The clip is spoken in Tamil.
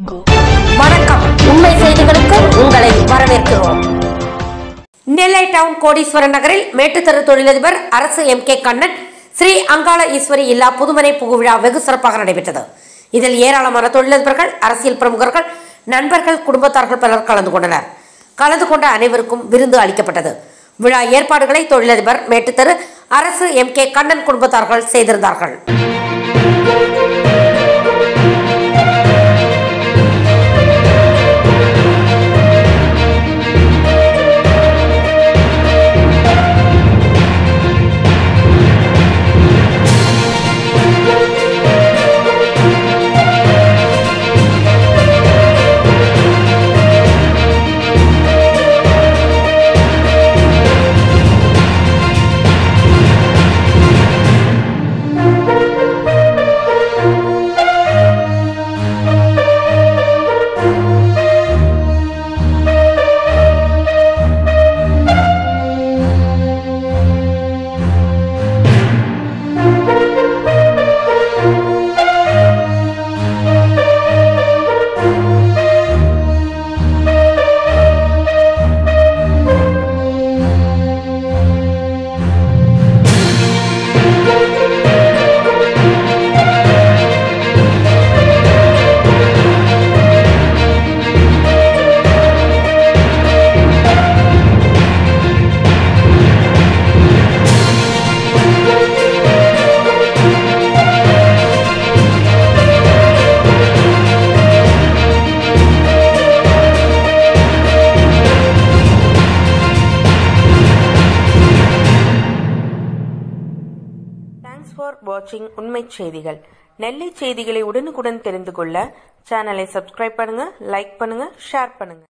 வணக்கம் உண்மை செய்திகளுக்கு உங்களை வரவேற்கிறோம் நெல்லை டவுன் கோடீஸ்வரன் நகரில் மேட்டுத்தரு தொழிலதிபர் அரசு எம் கே கண்ணன் ஸ்ரீ அங்காள ஈஸ்வரி இல்லா புதுமனை புகுவிழா வெகு சிறப்பாக நடைபெற்றது இதில் ஏராளமான தொழிலதிபர்கள் அரசியல் பிரமுகர்கள் நண்பர்கள் குடும்பத்தார்கள் பலர் கலந்து கொண்டனர் கலந்து கொண்ட அனைவருக்கும் விருந்து அளிக்கப்பட்டது விழா ஏற்பாடுகளை தொழிலதிபர் மேட்டுத்தரு அரசு எம் கே கண்ணன் குடும்பத்தார்கள் செய்திருந்தார்கள் தேங்க்ஸ் ஃபார் வாட்சிங் உண்மை செய்திகள் நெல்லை செய்திகளை உடனுக்குடன் தெரிந்து கொள்ள சேனலை சப்ஸ்கிரைப் பண்ணுங்க லைக் பண்ணுங்க ஷேர் பண்ணுங்க